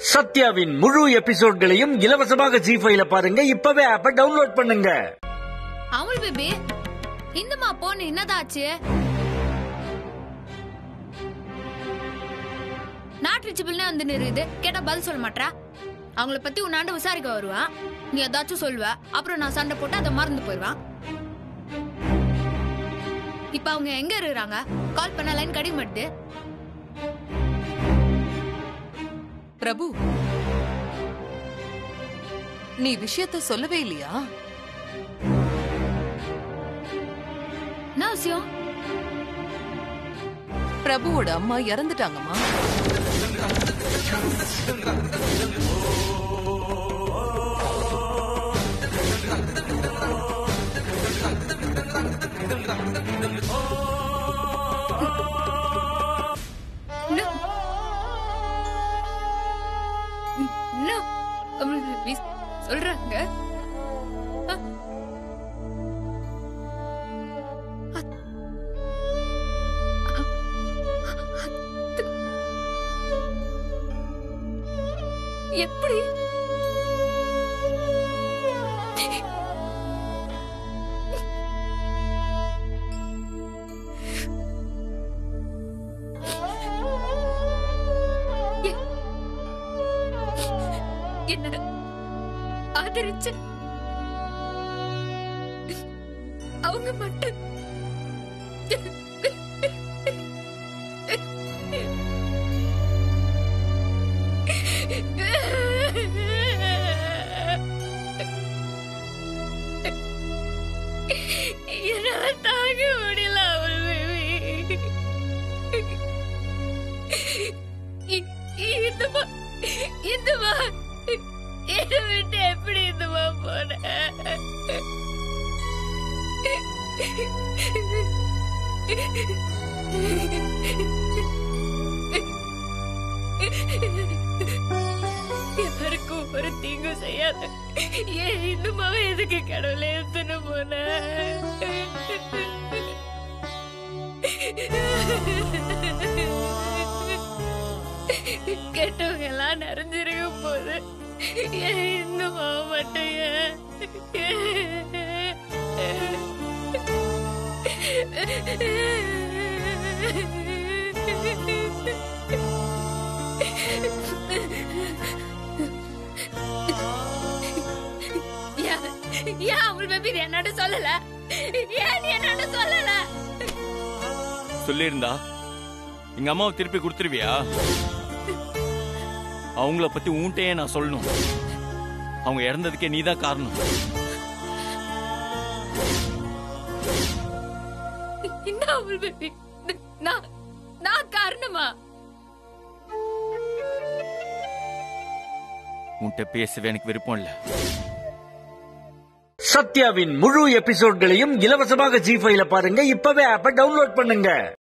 சத்யாவின் முழு எபிசோட்களையும் இலவசமாக ஜி ஃபைல பாருங்க இப்பவே ஆப்ப டவுன்லோட் பண்ணுங்க அமுல் பேபி இந்தமா போன் என்னதாச்சு நாட் ரிச்சபிள்னு வந்து நிறுது கேட்டா பதில் சொல்ல மாட்டா அவங்கள பத்தி உன்னாண்ட விசாரிக்க வருவான் நீ ஏதாச்சும் சொல்லுவ அப்புறம் நான் சண்டை போட்டு அதை மறந்து போயிடுவான் இப்ப அவங்க எங்க இருக்கிறாங்க கால் பண்ண லைன் கடி மாட்டுது பிரபு நீ விஷயத்த சொல்லவே இல்லையா என்ன விஷயம் பிரபுவோட அம்மா இறந்துட்டாங்கம்மா No. No. அமுல் பேபி சொல்றாங்க அ- அத்- அ- அத்- எப்படி எ- என்ன ஆதரிச்ச அவங்க மட்டும் என்னால தாங்க முடியல அவள் பேபி இதுமா இதுமா என்னை விட்டு எப்படி இதுமா போன யாருக்கும் ஒரு தீங்கு செய்யாத ஏன் இன்னுமாவே எதுக்கு கடவுளை எடுத்துன்னு போன கெட்டவங்க எல்லாம் நிறைஞ்சிருக்கும் போது ஏன் இன்னும் ஆக மாட்டேன் ஏன் அவள் பேபி என்னோட சொல்லல ஏன் நீ என்னோட சொல்லல சொல்லியிருந்தா எங்க அம்மாவை திருப்பி கொடுத்துருவியா அவங்கள பத்தி உன்கிட்டயே நான் சொல்லணும் அவங்க இறந்ததுக்கே நீதான் காரணம் என்ன அவள் பேபி நான் நான் காரணமா உன்கிட்ட பேசவே எனக்கு விருப்பம் இல்லை சத்யாவின் முழு எபிசோட்களையும் இலவசமாக ஜி ஃபைல பாருங்க இப்பவே ஆப்ப டவுன்லோட் பண்ணுங்க